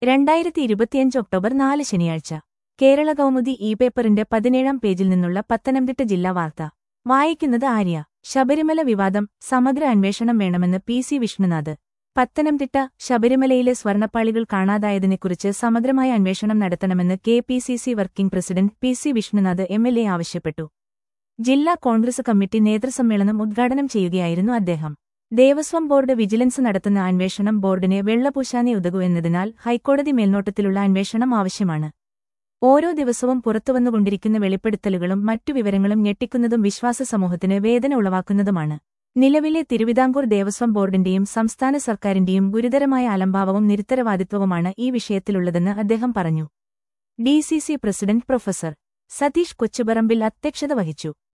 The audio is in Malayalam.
രണ്ടായിരത്തി ഇരുപത്തിയഞ്ച് ഒക്ടോബർ നാല് ശനിയാഴ്ച കേരള കൗമുദി ഇ പേപ്പറിന്റെ പതിനേഴാം പേജിൽ നിന്നുള്ള പത്തനംതിട്ട ജില്ലാ വാർത്ത വായിക്കുന്നത് ആര്യ ശബരിമല വിവാദം സമഗ്ര അന്വേഷണം വേണമെന്ന് പി സി വിഷ്ണുനാഥ് പത്തനംതിട്ട ശബരിമലയിലെ സ്വർണ്ണപ്പാളികൾ കാണാതായതിനെക്കുറിച്ച് സമഗ്രമായ അന്വേഷണം നടത്തണമെന്ന് K P C C working president P C Vishnunath M L A ആവശ്യപ്പെട്ടു ജില്ലാ കോൺഗ്രസ് കമ്മിറ്റി നേതൃസമ്മേളനം ഉദ്ഘാടനം ചെയ്യുകയായിരുന്നു അദ്ദേഹം ദേവസ്വം ബോർഡ് വിജിലൻസ് നടത്തുന്ന അന്വേഷണം ബോർഡിനെ വെള്ളപൂശാനേ ഉതകൂ എന്നതിനാൽ ഹൈക്കോടതി മേൽനോട്ടത്തിലുള്ള അന്വേഷണം ആവശ്യമാണ് ഓരോ ദിവസവും പുറത്തുവന്നുകൊണ്ടിരിക്കുന്ന വെളിപ്പെടുത്തലുകളും മറ്റു വിവരങ്ങളും ഞെട്ടിക്കുന്നതും വിശ്വാസ സമൂഹത്തിന് വേദന ഉളവാക്കുന്നതുമാണ് നിലവിലെ തിരുവിതാംകൂർ ദേവസ്വം ബോർഡിന്റെയും സംസ്ഥാന സർക്കാരിന്റെയും ഗുരുതരമായ അലംഭാവവും നിരുത്തരവാദിത്വവുമാണ് ഈ വിഷയത്തിലുള്ളതെന്ന് അദ്ദേഹം പറഞ്ഞു D C C president professor Satheesh Kochuparambil അധ്യക്ഷത വഹിച്ചു